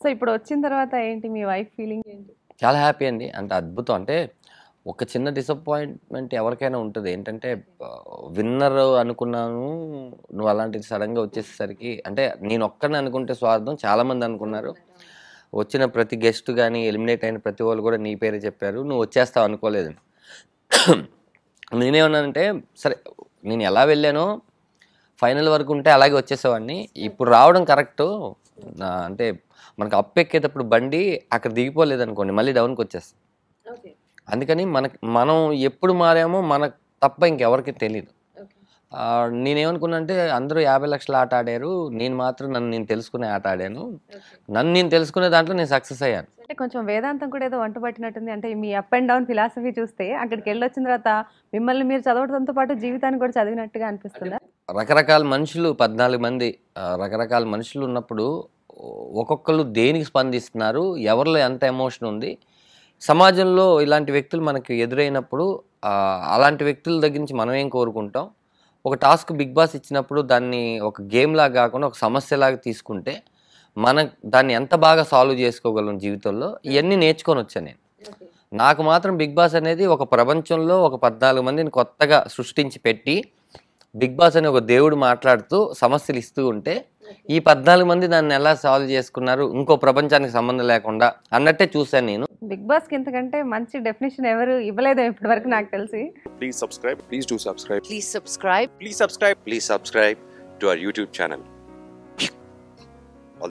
So ఇప్పుడు వచ్చిన తర్వాత ఏంటి మీ వైఫ్ ఫీలింగ్ ఏంటి చాలా హ్యాపీ అండి అంటే అద్భుతం అంటే ఒక చిన్న డిసప్పాయింట్మెంట్ ఎవరికైనా ఉంటుంది ఏంటంటే విన్నర్ అనుకున్నాను నువ్వు అలాంటిది సడన్గా వచ్చేసరికి అంటే నేను ఒక్కడిని అనుకుంటే స్వార్థం చాలామంది అనుకున్నారు వచ్చిన ప్రతి గెస్ట్ కానీ ఎలిమినేట్ అయిన ప్రతి వాళ్ళు కూడా నీ పేరే చెప్పారు నువ్వు వచ్చేస్తావు అనుకోలేదు నేనేమన్నానంటే సరే నేను ఎలా వెళ్ళానో ఫైనల్ వరకు ఉంటే అలాగే వచ్చేసేవాడిని ఇప్పుడు రావడం కరెక్ట్ అంటే మనకు అప్ ఎక్కేటప్పుడు బండి అక్కడ దిగిపోలేదు అనుకోండి మళ్ళీ డౌన్కి వచ్చేస్తాం అందుకని మనకి మనం ఎప్పుడు మారామో మనకు తప్ప ఇంకెవరికి తెలియదు ఆ, నేనేమనుకున్నా అంటే అందరూ యాభై లక్షల ఆట ఆడారు నేను మాత్రం నన్ను నేను తెలుసుకునే ఆట ఆడాను నన్ను నేను తెలుసుకునే దాంట్లో నేను సక్సెస్ అయ్యాను అంటే కొంచెం వేదాంతం కూడా ఏదో వంట పట్టినట్టుంది అంటే మీ అప్ అండ్ డౌన్ ఫిలాసఫీ చూస్తే అక్కడికి వెళ్ళి వచ్చిన తర్వాత మిమ్మల్ని మీరు చదవడంతో పాటు జీవితాన్ని కూడా చదివినట్టుగా అనిపిస్తుందా రకరకాల మనుషులు పద్నాలుగు మంది ఆ, రకరకాల మనుషులు ఉన్నప్పుడు ఒక్కొక్కరు దేనికి స్పందిస్తున్నారు ఎవరిలో ఎంత ఎమోషన్ ఉంది సమాజంలో ఇలాంటి వ్యక్తులు మనకి ఎదురైనప్పుడు ఆ, అలాంటి వ్యక్తుల దగ్గర నుంచి మనం ఏం కోరుకుంటాం ఒక టాస్క్ బిగ్ బాస్ ఇచ్చినప్పుడు దాన్ని ఒక గేమ్ లాగా కాకుండా ఒక సమస్యలాగా తీసుకుంటే మన దాన్ని ఎంత బాగా సాల్వ్ చేసుకోగలం జీవితంలో ఇవన్నీ నేర్చుకొని వచ్చాను నేను నాకు మాత్రం బిగ్ బాస్ అనేది ఒక ప్రపంచంలో ఒక పద్నాలుగు మందిని కొత్తగా సృష్టించి పెట్టి బిగ్ బాస్ అనే ఒక దేవుడు మాట్లాడుతూ సమస్యలు ఇస్తూ ఉంటే ఈ పద్నాలుగు మంది దాన్ని ఎలా సాల్వ్ చేసుకున్నారు ఇంకో ప్రపంచానికి సంబంధం లేకుండా అన్నట్టే చూశాను నేను బిగ్ బాస్ కి ఇంతకంటే మంచి డెఫినేషన్ ఎవరు ఇవ్వలేదు ఇప్పటి వరకు నాకు తెలిసి Please subscribe. Please do subscribe. Please subscribe. Please subscribe. Please subscribe to our YouTube channel.